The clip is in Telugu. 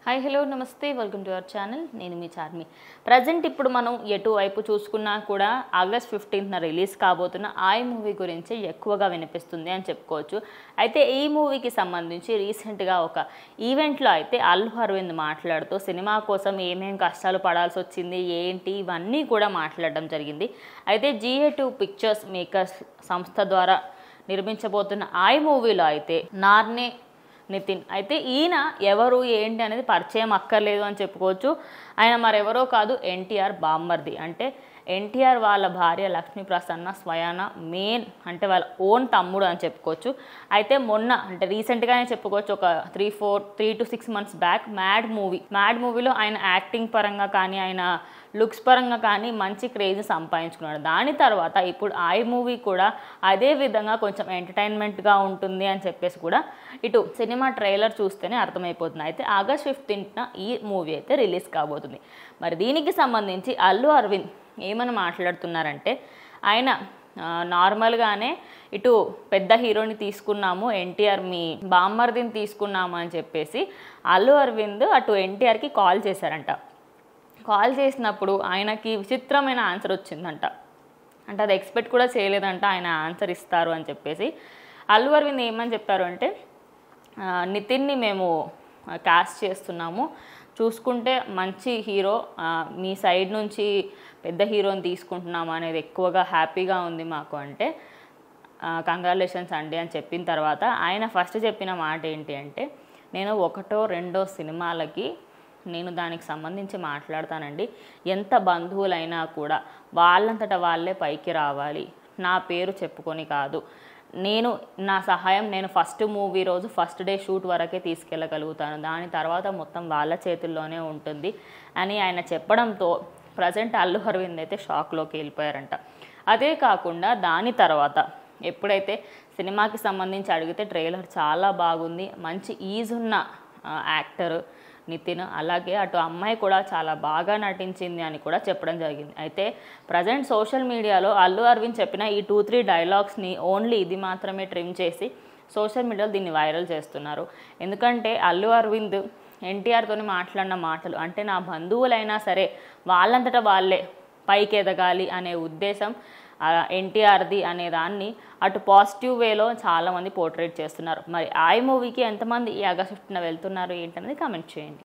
హాయ్ హలో నమస్తే వెల్కమ్ టు అవర్ ఛానల్ నేను మీ చార్మి ప్రజెంట్ ఇప్పుడు మనం ఎటువైపు చూసుకున్నా కూడా ఆగస్ట్ ఫిఫ్టీన్త్న రిలీజ్ కాబోతున్న ఆయ్ మూవీ గురించి ఎక్కువగా వినిపిస్తుంది అని చెప్పుకోవచ్చు అయితే ఈ మూవీకి సంబంధించి రీసెంట్గా ఒక ఈవెంట్లో అయితే అల్లు అరవింద్ మాట్లాడుతూ సినిమా కోసం ఏమేం కష్టాలు పడాల్సి వచ్చింది ఏంటి ఇవన్నీ కూడా మాట్లాడడం జరిగింది అయితే జిఏ టూ పిక్చర్స్ మేకర్స్ సంస్థ ద్వారా నిర్మించబోతున్న ఆయ్ మూవీలో అయితే నార్నే నితిన్ అయితే ఈయన ఎవరు ఏంటి అనేది పరిచయం అక్కర్లేదు అని చెప్పుకోవచ్చు ఆయన మరెవరో కాదు ఎన్టీఆర్ బామ్మర్ది అంటే ఎన్టీఆర్ వాళ్ళ భార్య లక్ష్మీ ప్రసన్న స్వయాన మెయిన్ అంటే వాళ్ళ ఓన్ తమ్ముడు అని చెప్పుకోవచ్చు అయితే మొన్న అంటే రీసెంట్గానే చెప్పుకోవచ్చు ఒక three four three two six months back mad movie mad మూవీలో ఆయన యాక్టింగ్ పరంగా కానీ ఆయన లుక్స్ పరంగా కానీ మంచి క్రేజ్ సంపాదించుకున్నాడు దాని తర్వాత ఇప్పుడు ఆ మూవీ కూడా అదే విధంగా కొంచెం ఎంటర్టైన్మెంట్గా ఉంటుంది అని చెప్పేసి కూడా ఇటు సినిమా ట్రైలర్ చూస్తేనే అర్థమైపోతుంది అయితే ఆగస్ట్ ఫిఫ్టీన్త్న ఈ మూవీ అయితే రిలీజ్ కాబోతుంది మరి దీనికి సంబంధించి అల్లు అరవింద్ ఏమని మాట్లాడుతున్నారంటే ఆయన ఆ, నార్మల్గానే ఇటు పెద్ద హీరోని తీసుకున్నాము ఎన్టీఆర్ మీ బామ్మర్దిని తీసుకున్నాము అని చెప్పేసి అల్లు అరవింద్ అటు ఎన్టీఆర్కి కాల్ చేశారంట కాల్ చేసినప్పుడు ఆయనకి విచిత్రమైన ఆన్సర్ వచ్చిందంట అంటే అది ఎక్స్పెక్ట్ కూడా చేయలేదంట ఆయన ఆన్సర్ ఇస్తారు అని చెప్పేసి అల్లు అరవింద్ ఏమని చెప్పారు అంటే ఆ, నితిన్ని మేము క్యాస్ట్ చేస్తున్నాము చూసుకుంటే మంచి హీరో ఆ, మీ సైడ్ నుంచి పెద్ద హీరోని తీసుకుంటున్నాము అనేది ఎక్కువగా హ్యాపీగా ఉంది మాకు అంటే కంగ్రాచులేషన్స్ అండి అని చెప్పిన తర్వాత ఆయన ఫస్ట్ చెప్పిన మాట ఏంటి అంటే నేను ఒకటో రెండో సినిమాలకి నేను దానికి సంబంధించి మాట్లాడతానండి ఎంత బంధువులైనా కూడా వాళ్ళంతట వాళ్ళే పైకి రావాలి నా పేరు చెప్పుకొని కాదు నేను నా సహాయం నేను ఫస్ట్ మూవీ రోజు ఫస్ట్ డే షూట్ వరకే తీసుకెళ్ళగలుగుతాను దాని తర్వాత మొత్తం వాళ్ళ చేతుల్లోనే ఉంటుంది అని ఆయన చెప్పడంతో ప్రజెంట్ అల్లు అరవింద్ అయితే షాక్లోకి వెళ్ళిపోయారంట అదే కాకుండా దాని తర్వాత ఎప్పుడైతే సినిమాకి సంబంధించి అడిగితే ట్రైలర్ చాలా బాగుంది మంచి ఈజ్ ఉన్న యాక్టర్ నితిన్ అలాగే అటు అమ్మాయి కూడా చాలా బాగా నటించింది అని కూడా చెప్పడం జరిగింది అయితే ప్రజెంట్ సోషల్ మీడియాలో అల్లు అరవింద్ చెప్పిన ఈ టూ త్రీ డైలాగ్స్ని ఓన్లీ ఇది మాత్రమే ట్రిమ్ చేసి సోషల్ మీడియాలో దీన్ని వైరల్ చేస్తున్నారు ఎందుకంటే అల్లు అరవింద్ ఎన్టీఆర్తోని మాట్లాడిన మాటలు అంటే నా బంధువులైనా సరే వాళ్ళంతటా వాళ్ళే పైకి ఎదగాలి అనే ఉద్దేశం ఎన్టీఆర్ది అనే దాన్ని అటు పాజిటివ్ వేలో చాలామంది పోర్ట్రేట్ చేస్తున్నారు మరి ఆ మూవీకి ఎంతమంది ఈ ఆగస్ట్ ఫిఫ్టీన వెళ్తున్నారు ఏంటనేది కామెంట్ చేయండి